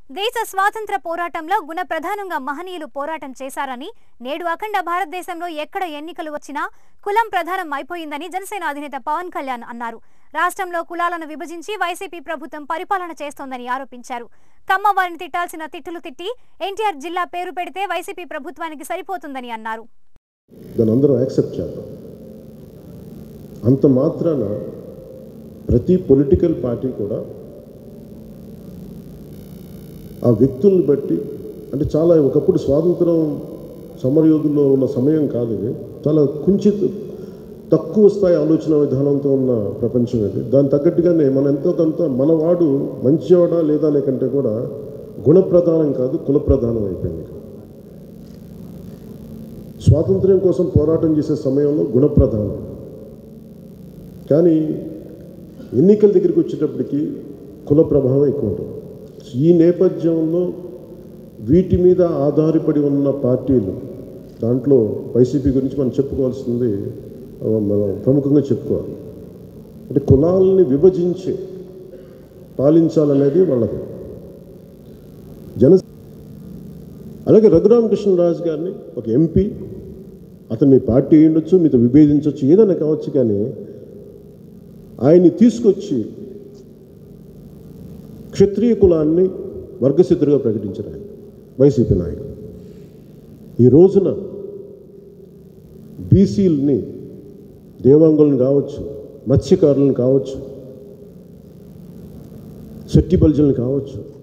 దేశ స్వాతంత్ర పోరాటంలో గుణ ప్రధానంగా మహనీయులు పోరాటం చేశారని నేడు అఖండ భారతదేశంలో ఎక్కడ ఎన్నికలు వచ్చినా కులం ప్రధానం అయిపోయిందని జనసేన అధినేత పవన్ కళ్యాణ్ అన్నారు రాష్ట్రంలో కులాలను విభజించి వైసీపీ ప్రభుత్వం పరిపాలన చేస్తోందని ఆరోపించారు కమ్మ వారిని తిట్టాల్సిన తిట్టులు తిట్టి ఎన్టీఆర్ జిల్లా పేరు పెడితే వైసీపీ ప్రభుత్వానికి సరిపోతుందని అన్నారు దాన్ని అందరం యాక్సెప్ట్ చేద్దాం అంత మాత్రాన ప్రతి పొలిటికల్ పార్టీ కూడా ఆ వ్యక్తుల్ని బట్టి అంటే చాలా ఒకప్పుడు స్వాతంత్రం సమరయోధుల్లో ఉన్న సమయం కాదు ఇది చాలా కుంచిత్ తక్కువ స్థాయి ఆలోచన విధానంతో ఉన్న ప్రపంచం ఇది దాని తగ్గట్టుగానే మన ఎంతో కొంత మనవాడు మంచివాడా లేదా లేకంటే కూడా గుణప్రధానం కాదు కులప్రధానం అయిపోయింది స్వాతంత్ర్యం కోసం పోరాటం చేసే సమయంలో గుణప్రధానం కానీ ఎన్నికల దగ్గరికి వచ్చేటప్పటికి కుల ప్రభావం ఎక్కువ ఉంటుంది ఈ నేపథ్యంలో వీటి మీద ఆధారపడి ఉన్న పార్టీలు దాంట్లో వైసీపీ గురించి మనం చెప్పుకోవాల్సింది ఆ, మనం ప్రముఖంగా చెప్పుకోవాలి అంటే కులాలని విభజించి పాలించాలనేది వాళ్ళది జన అలాగే రఘురామకృష్ణరాజు గారిని ఒక ఎంపీ అతను మీ పార్టీ అయి ఉండొచ్చు మీతో విభేదించవచ్చు ఏదైనా కావచ్చు కానీ ఆయన్ని తీసుకొచ్చి క్షత్రియ కులాన్ని వర్గసిద్ధులుగా ప్రకటించారు ఆయన వైసీపీ నాయకులు ఈ రోజున బీసీలని దేవాంగులను కావచ్చు మత్స్యకారులను కావచ్చు శెట్టి బల్జలను కావచ్చు